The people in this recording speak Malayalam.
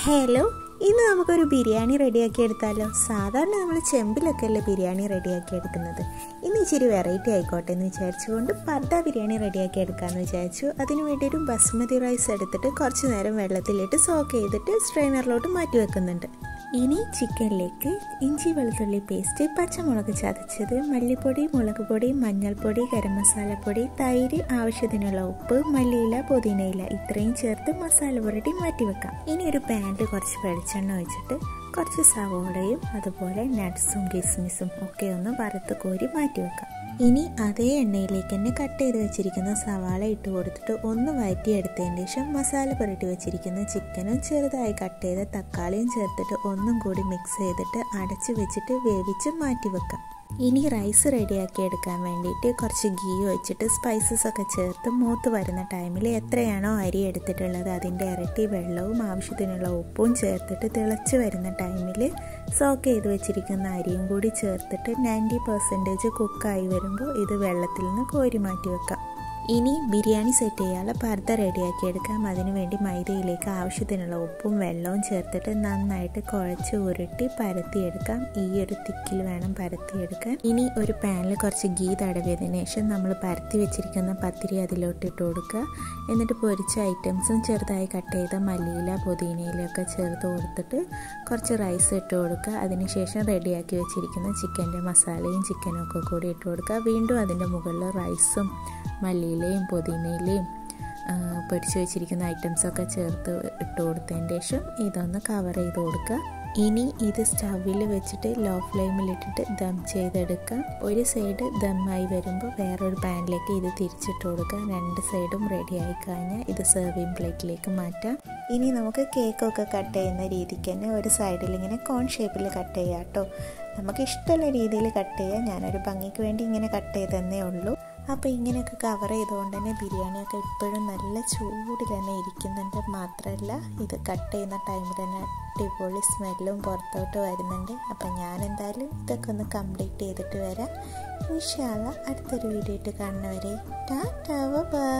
ഹലോ ഇന്ന് നമുക്കൊരു ബിരിയാണി റെഡിയാക്കി എടുത്താലോ സാധാരണ നമ്മൾ ചെമ്പിലൊക്കെ അല്ലേ ബിരിയാണി റെഡിയാക്കി എടുക്കുന്നത് ഇന്ന് ഇച്ചിരി വെറൈറ്റി ആയിക്കോട്ടെ എന്ന് വിചാരിച്ചുകൊണ്ട് പർദ്ദ ബിരിയാണി റെഡിയാക്കി എടുക്കാമെന്ന് വിചാരിച്ചു അതിന് വേണ്ടി ഒരു ബസ്മതി റൈസ് എടുത്തിട്ട് കുറച്ച് നേരം വെള്ളത്തിലിട്ട് സോക്ക് ചെയ്തിട്ട് സ്ട്രെയിനറിലോട്ട് മാറ്റി വെക്കുന്നുണ്ട് ഇനി ചിക്കനിലേക്ക് ഇഞ്ചി വെളുത്തുള്ളി പേസ്റ്റ് പച്ചമുളക് ചതച്ചത് മല്ലിപ്പൊടി മുളക് പൊടി മഞ്ഞൾപ്പൊടി ഗരം മസാലപ്പൊടി തൈര് ആവശ്യത്തിനുള്ള ഉപ്പ് മല്ലിയില പുതിനയില ഇത്രയും ചേർത്ത് മസാല പുരട്ടി മാറ്റി വെക്കാം ഇനി ഒരു പാനിൽ കുറച്ച് വെളിച്ചെണ്ണ ഒഴിച്ചിട്ട് കുറച്ച് സവോളയും അതുപോലെ നട്ട്സും കിസ്മിസും ഒക്കെ ഒന്ന് വറുത്ത് കോരി മാറ്റി വെക്കാം ഇനി അതേ എണ്ണയിലേക്ക് തന്നെ കട്ട് ചെയ്ത് വെച്ചിരിക്കുന്ന സവാള ഇട്ട് കൊടുത്തിട്ട് ഒന്ന് വഴറ്റിയെടുത്തതിന് ശേഷം മസാല പുരട്ടി വെച്ചിരിക്കുന്ന ചിക്കനും ചെറുതായി കട്ട് ചെയ്ത തക്കാളിയും ചേർത്തിട്ട് ഒന്നും കൂടി മിക്സ് ചെയ്തിട്ട് അടച്ച് വെച്ചിട്ട് വേവിച്ച് മാറ്റി വെക്കാം ഇനി റൈസ് റെഡിയാക്കി എടുക്കാൻ വേണ്ടിയിട്ട് കുറച്ച് ഗീ ഒഴിച്ചിട്ട് സ്പൈസസ് ഒക്കെ ചേർത്ത് മൂത്ത് വരുന്ന ടൈമിൽ എത്രയാണോ അരി എടുത്തിട്ടുള്ളത് അതിൻ്റെ ഇരട്ടി വെള്ളവും ആവശ്യത്തിനുള്ള ഉപ്പും ചേർത്തിട്ട് തിളച്ച് വരുന്ന ടൈമിൽ സോക്ക് ചെയ്ത് വെച്ചിരിക്കുന്ന അരിയും കൂടി ചേർത്തിട്ട് നയൻറ്റി പെർസെൻറ്റേജ് കുക്കായി വരുമ്പോൾ ഇത് വെള്ളത്തിൽ നിന്ന് കോരി മാറ്റി വെക്കാം ഇനി ബിരിയാണി സെറ്റ് ചെയ്യാനുള്ള പർദ്ദ റെഡിയാക്കി എടുക്കാം അതിനു വേണ്ടി മൈദയിലേക്ക് ആവശ്യത്തിനുള്ള ഉപ്പും വെള്ളവും ചേർത്തിട്ട് നന്നായിട്ട് കുഴച്ച് ഉരുട്ടി പരത്തിയെടുക്കാം ഈ ഒരു തിക്കിൽ വേണം പരത്തിയെടുക്കാൻ ഇനി ഒരു പാനിൽ കുറച്ച് ഗീ തടവിയതിനു ശേഷം നമ്മൾ പരത്തി വെച്ചിരിക്കുന്ന പത്തിരി അതിലോട്ട് ഇട്ട് കൊടുക്കുക എന്നിട്ട് പൊരിച്ച ഐറ്റംസും ചെറുതായി കട്ട് ചെയ്ത മല്ലിയില പുതിനയിലൊക്കെ ചേർത്ത് കൊടുത്തിട്ട് കുറച്ച് റൈസ് ഇട്ട് കൊടുക്കുക അതിനുശേഷം റെഡിയാക്കി വെച്ചിരിക്കുന്ന ചിക്കൻ്റെ മസാലയും ചിക്കനും ഒക്കെ കൂടി ഇട്ട് കൊടുക്കുക വീണ്ടും അതിൻ്റെ മുകളിൽ റൈസും മല്ലിയിലയും പുതിനയിലയും പൊരിച്ച് വെച്ചിരിക്കുന്ന ഐറ്റംസൊക്കെ ചേർത്ത് ഇട്ട് കൊടുത്തതിന് ശേഷം ഇതൊന്ന് കവർ ചെയ്ത് കൊടുക്കുക ഇനി ഇത് സ്റ്റവിൽ വെച്ചിട്ട് ലോ ഫ്ലെയിമിലിട്ടിട്ട് ദം ചെയ്തെടുക്കാം ഒരു സൈഡ് ദമ്മായി വരുമ്പോൾ വേറൊരു പാനിലേക്ക് ഇത് തിരിച്ചിട്ട് കൊടുക്കുക രണ്ട് സൈഡും റെഡി ആയി കഴിഞ്ഞാൽ ഇത് സെർവിങ് പ്ലേറ്റിലേക്ക് മാറ്റാം ഇനി നമുക്ക് കേക്കൊക്കെ കട്ട് ചെയ്യുന്ന രീതിക്ക് തന്നെ ഒരു സൈഡിൽ ഇങ്ങനെ കോൺ ഷേപ്പിൽ കട്ട് ചെയ്യാം കേട്ടോ നമുക്ക് ഇഷ്ടമുള്ള രീതിയിൽ കട്ട് ചെയ്യാം ഞാനൊരു ഭംഗിക്ക് വേണ്ടി ഇങ്ങനെ കട്ട് ചെയ്തതന്നേ ഉള്ളൂ അപ്പോൾ ഇങ്ങനെയൊക്കെ കവർ ചെയ്തുകൊണ്ട് തന്നെ ബിരിയാണിയൊക്കെ ഇപ്പോഴും നല്ല ചൂടിൽ തന്നെ ഇരിക്കുന്നുണ്ട് മാത്രമല്ല ഇത് കട്ട് ചെയ്യുന്ന ടൈമിൽ തന്നെ അടിപൊളി സ്മെല്ലും പുറത്തോട്ട് വരുന്നുണ്ട് അപ്പം ഞാൻ എന്തായാലും ഇതൊക്കെ ഒന്ന് കംപ്ലീറ്റ് ചെയ്തിട്ട് വരാം ഇൻഷാല്ല അടുത്തൊരു വീഡിയോ ഇട്ട് കാണുന്നവരെ ടാ ബൈ